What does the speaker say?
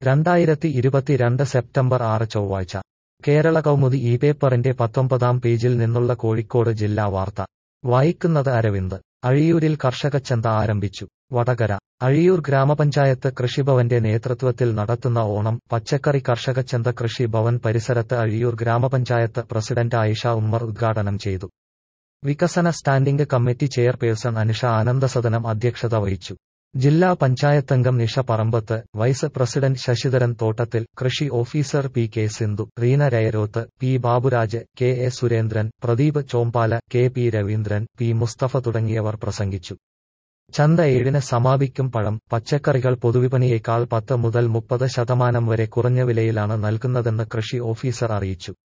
രണ്ടായിരത്തി ഇരുപത്തിരണ്ട് സെപ്റ്റംബർ ആറ് ചൊവ്വാഴ്ച കേരള കൗമുദി ഈ പേപ്പറിന്റെ പത്തൊമ്പതാം പേജിൽ നിന്നുള്ള കോഴിക്കോട് ജില്ലാ വാർത്ത വായിക്കുന്നത് അരവിന്ദ് അഴിയൂരിൽ കർഷകച്ചന്ത ആരംഭിച്ചു വടകര അഴിയൂർ ഗ്രാമപഞ്ചായത്ത് കൃഷിഭവന്റെ നേതൃത്വത്തിൽ നടത്തുന്ന ഓണം പച്ചക്കറി കർഷകച്ചന്ത കൃഷി ഭവൻ പരിസരത്ത് അഴിയൂർ ഗ്രാമപഞ്ചായത്ത് പ്രസിഡന്റ് ആയിഷ ഉമ്മർ ഉദ്ഘാടനം ചെയ്തു വികസന standing committee chairperson Anisha Anandasadanam അധ്യക്ഷത വഹിച്ചു ജില്ലാ പഞ്ചായത്തംഗം നിഷ പറമ്പത്ത് വൈസ് പ്രസിഡന്റ് ശശിധരൻ തോട്ടത്തിൽ കൃഷി officer P K Sindhu Reena Rayaroth P Baburaj K A Surendran Pradeep Chombala K P Raveendran P Musthafa തുടങ്ങിയവർ പ്രസംഗിച്ചു ചന്ത ഏഴിന് സമാപിക്കും പഴം പച്ചക്കറികൾ പൊതുവിപണിയേക്കാൾ പത്ത് മുതൽ മുപ്പത് ശതമാനം വരെ കുറഞ്ഞ വിലയിലാണ് നൽകുന്നതെന്ന് കൃഷി ഓഫീസർ അറിയിച്ചു